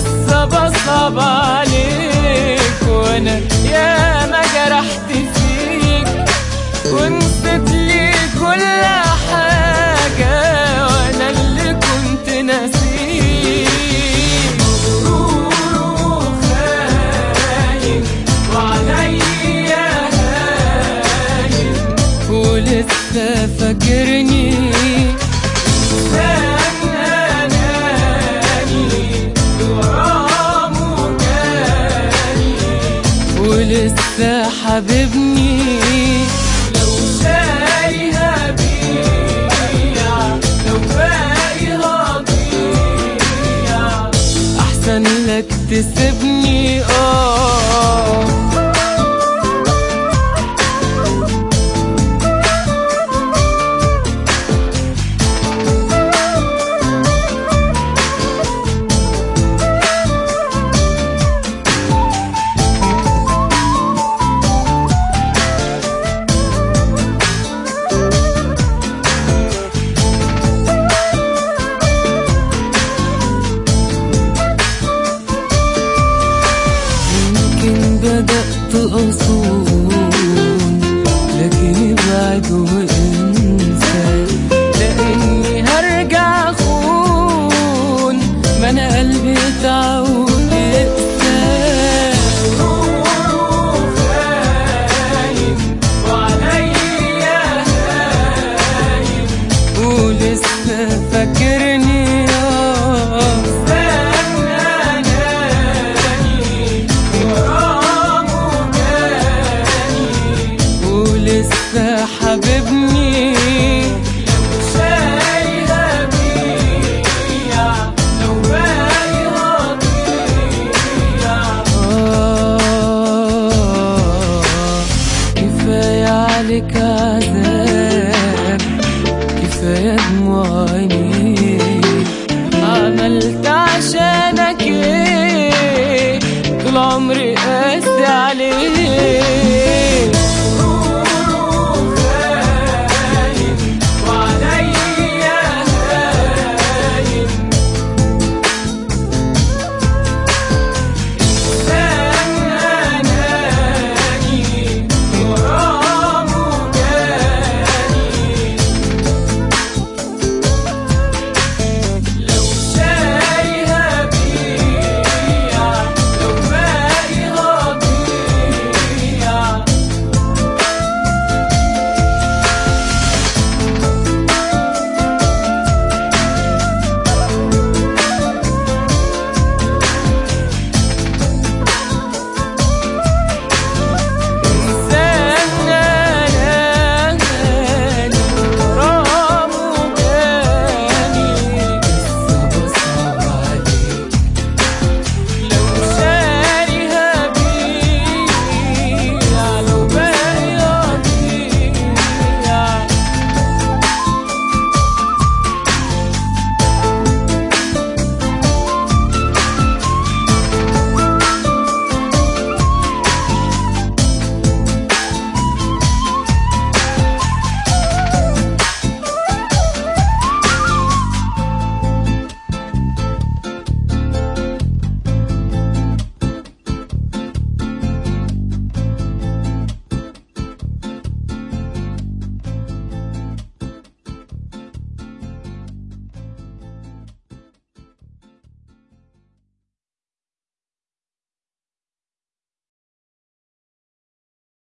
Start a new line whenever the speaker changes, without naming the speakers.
ولسه بصعب عليك وانا يا ما جرحت فيك ونسيت لي كل حاجة وانا اللي كنت ناسيك غرور وخاين وعليا هاين ولسه فاكرني ولسه حبيبني لو شاريها بيع لو باقي هضيع احسن لك تسيبني اه يمكن بدأت أصون لكن ابعد وانسى لأني هرجع أخون ما أنا قلبي اتعود يقسى ولسه فاكرني آه ولسه حبيبني شايلة بيا لو باقي هضيع كفاية عليك عذاب كفاية دموع عينيك عملت عشانك ايه طول عمري قاسي عليك